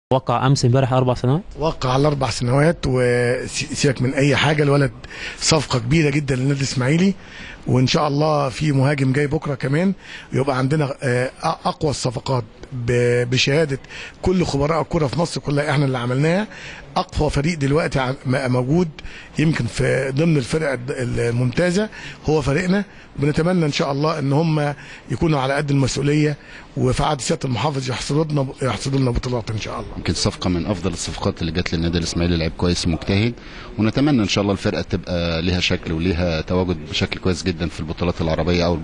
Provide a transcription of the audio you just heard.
وقع امس امبارح اربع سنوات وقع على اربع سنوات وسيبك من اي حاجه الولد صفقه كبيره جدا للنادي الاسماعيلي وان شاء الله في مهاجم جاي بكره كمان يبقى عندنا آه، اقوى الصفقات ب- بشهاده كل خبراء الكره في مصر كلها احنا اللي عملناها اقوى فريق دلوقتي ع- م- موجود يمكن في ضمن الفرق الد- الممتازه هو فريقنا بنتمنى ان شاء الله ان هم يكونوا على قد المسؤوليه وفي عهد سياده المحافظ يحصدوا لنا يحصدوا لنا بطولات ان شاء الله يمكن صفقه من افضل الصفقات اللي جت للنادي الاسماعيلي لعيب كويس ومجتهد ونتمنى ان شاء الله الفرقه تبقى ليها شكل وليها تواجد بشكل كويس جدا في البطولات العربيه او